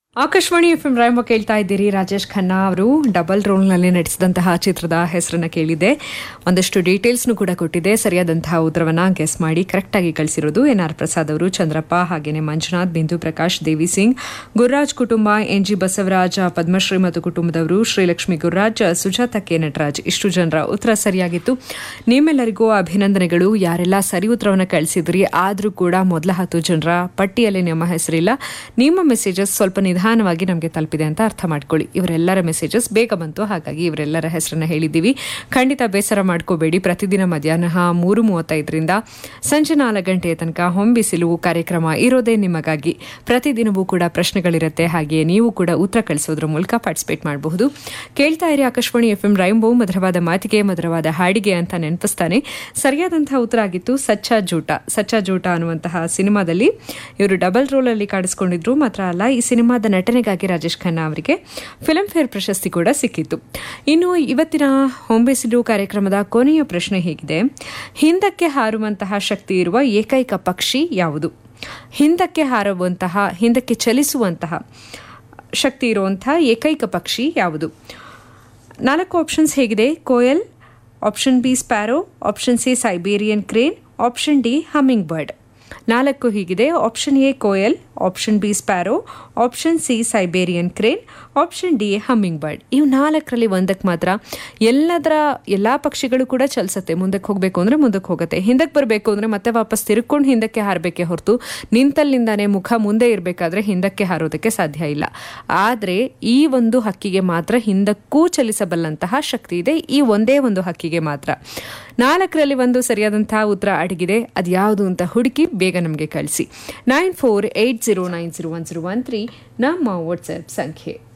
Akashvani F M Rayamma ಕೇಳ್ತಾ ಇದ್ದೀರಿ ರಾಜೇಶ್ ಖನ್ನಾ ಅವರು ಡಬಲ್ ರೋಲ್ನಲ್ಲಿ ನಟಿಸಿದಂತಹ ಚಿತ್ರದ ಹೆಸರನ್ನ ಕೇಳಿದೆ ಒಂದಷ್ಟು ಡೀಟೇಲ್ಸ್ನು ಕೂಡ ಕೊಟ್ಟಿದೆ ಸರಿಯಾದಂತಹ ಉತ್ತರವನ್ನ ಗೆಸ್ ಮಾಡಿ ಕರೆಕ್ಟಾಗಿ ಕಳಿಸಿರೋದು ಎನ್ ಆರ್ ಪ್ರಸಾದ್ ಅವರು ಚಂದ್ರಪ್ಪ ಹಾಗೇನೆ ಮಂಜುನಾಥ್ ಬಿಂದು ಪ್ರಕಾಶ್ ದೇವಿ ಸಿಂಗ್ ಗುರುರಾಜ್ ಕುಟುಂಬ ಎನ್ ಜಿ ಬಸವರಾಜ್ ಪದ್ಮಶ್ರೀ ಮತ್ತು ಕುಟುಂಬದವರು ಶ್ರೀಲಕ್ಷ್ಮಿ ಗುರುರಾಜ್ ಸುಜಾತ ಕೆ ನಟರಾಜ್ ಇಷ್ಟು ಜನರ ಉತ್ತರ ಸರಿಯಾಗಿತ್ತು ನಿಮ್ಮೆಲ್ಲರಿಗೂ ಅಭಿನಂದನೆಗಳು ಯಾರೆಲ್ಲ ಸರಿ ಉತ್ತರವನ್ನು ಕಳಿಸಿದ್ರಿ ಆದರೂ ಕೂಡ ಮೊದಲ ಹತ್ತು ಜನರ ಪಟ್ಟಿಯಲ್ಲಿ ನಿಮ್ಮ ಹೆಸರಿಲ್ಲ ನಿಮ್ಮ ಮೆಸೇಜಸ್ ಸ್ವಲ್ಪ ನಿಧಾನವಾಗಿ ನಮಗೆ ತಲುಪಿದೆ ಅಂತ ಅರ್ಥ ಮಾಡ್ಕೊಳ್ಳಿ ಇವರೆಲ್ಲರ ಮೆಸೇಜಸ್ ಬೇಗ ಬಂತು ಹಾಗಾಗಿ ಇವರೆಲ್ಲರ ಹೆಸರನ್ನ ಹೇಳಿದ್ದೀವಿ ಖಂಡಿತ ಬೇಸರ ಮಾಡ್ಕೋಬೇಡಿ ಪ್ರತಿದಿನ ಮಧ್ಯಾಹ್ನ ಮೂರು ಮೂವತ್ತೈದರಿಂದ ಸಂಜೆ ನಾಲ್ಕು ಗಂಟೆಯ ತನಕ ಹೊಂಬಿಸಿಲು ಕಾರ್ಯಕ್ರಮ ಇರೋದೇ ನಿಮಗಾಗಿ ಪ್ರತಿದಿನವೂ ಕೂಡ ಪ್ರಶ್ನೆಗಳಿರುತ್ತೆ ಹಾಗೆಯೇ ನೀವು ಕೂಡ ಉತ್ತರ ಕಳಿಸೋದ್ರ ಮೂಲಕ ಪಾರ್ಟಿಸಿಪೇಟ್ ಮಾಡಬಹುದು ಕೇಳ್ತಾ ಇರಿ ಆಕಾಶವಾಣಿ ಎಫ್ ಎಂ ರೈಂಬೋ ಮಧುರವಾದ ಮಾತಿಗೆ ಮಧುರವಾದ ಹಾಡಿಗೆ ಅಂತ ನೆನಪಿಸ್ತಾನೆ ಸರಿಯಾದಂತಹ ಉತ್ತರ ಆಗಿತ್ತು ಸಚ್ಚ ಜೂಟ ಸಚ್ಚ ಜೂಟ ಅನ್ನುವಂತಹ ಸಿನಿಮಾದಲ್ಲಿ ಇವರು ಡಬಲ್ ರೋಲ್ ಅಲ್ಲಿ ಕಾಣಿಸ್ಕೊಂಡಿದ್ರು ಮಾತ್ರ ಅಲ್ಲ ಈ ಸಿನಿಮಾದ ನಟನೆಗಾಗಿ ರಾಜೇಶ್ ಖನ್ನಾ ಅವರಿಗೆ ಫಿಲ್ಮ್ ಫೇರ್ ಪ್ರಶಸ್ತಿ ಕೂಡ ಸಿಕ್ಕಿತ್ತು ಇನ್ನು ಇವತ್ತಿನ ಹೊಂಬೆಸಿಲು ಕಾರ್ಯಕ್ರಮದ ಕೊನೆಯ ಪ್ರಶ್ನೆ ಹೇಗಿದೆ ಹಿಂದಕ್ಕೆ ಹಾರುವಂತಹ ಶಕ್ತಿ ಇರುವ ಏಕೈಕ ಪಕ್ಷಿ ಯಾವುದು ಹಿಂದಕ್ಕೆ ಹಾರುವಂತಹ ಹಿಂದಕ್ಕೆ ಚಲಿಸುವಂತಹ ಶಕ್ತಿ ಇರುವಂತಹ ಏಕೈಕ ಪಕ್ಷಿ ಯಾವುದು ನಾಲ್ಕು ಆಪ್ಷನ್ಸ್ ಹೇಗಿದೆ koel option B sparrow option C Siberian crane option D hummingbird ನಾಲ್ಕು ಹೀಗಿದೆ option A koel option B sparrow option C Siberian crane option D hummingbird ಇವು ನಾಲ್ಕರಲ್ಲಿ ಒಂದಕ್ಕೆ ಮಾತ್ರ ಎಲ್ಲದರ ಎಲ್ಲ ಪಕ್ಷಿಗಳು ಕೂಡ ಚಲಿಸುತ್ತೆ ಮುಂದಕ್ಕೆ ಹೋಗಬೇಕು ಅಂದರೆ ಮುಂದಕ್ಕೆ ಹೋಗುತ್ತೆ ಹಿಂದಕ್ಕೆ ಬರಬೇಕು ಅಂದರೆ ಮತ್ತೆ ವಾಪಸ್ ತಿರ್ಕೊಂಡು ಹಿಂದಕ್ಕೆ ಹಾರಬೇಕೆ ಹೊರತು ನಿಂತಲ್ಲಿಂದಾನೆ ಮುಖ ಮುಂದೆ ಇರಬೇಕಾದ್ರೆ ಹಿಂದಕ್ಕೆ ಹಾರೋದಕ್ಕೆ ಸಾಧ್ಯ ಇಲ್ಲ ಆದರೆ ಈ ಒಂದು ಹಕ್ಕಿಗೆ ಮಾತ್ರ ಹಿಂದಕ್ಕೂ ಚಲಿಸಬಲ್ಲಂತಹ ಶಕ್ತಿ ಇದೆ ಈ ಒಂದೇ ಒಂದು ಹಕ್ಕಿಗೆ ಮಾತ್ರ ನಾಲ್ಕರಲ್ಲಿ ಒಂದು ಸರಿಯಾದಂತಹ ಉತ್ತರ ಅಡಗಿದೆ ಅದು ಯಾವುದು ಅಂತ ಹುಡುಕಿ ಬೇಗ ನಮಗೆ ಕಳಿಸಿ nine four eight zero nine zero one zero one three ನಮ್ಮ ವಾಟ್ಸ್ಆ್ಯಪ್ ಸಂಖ್ಯೆ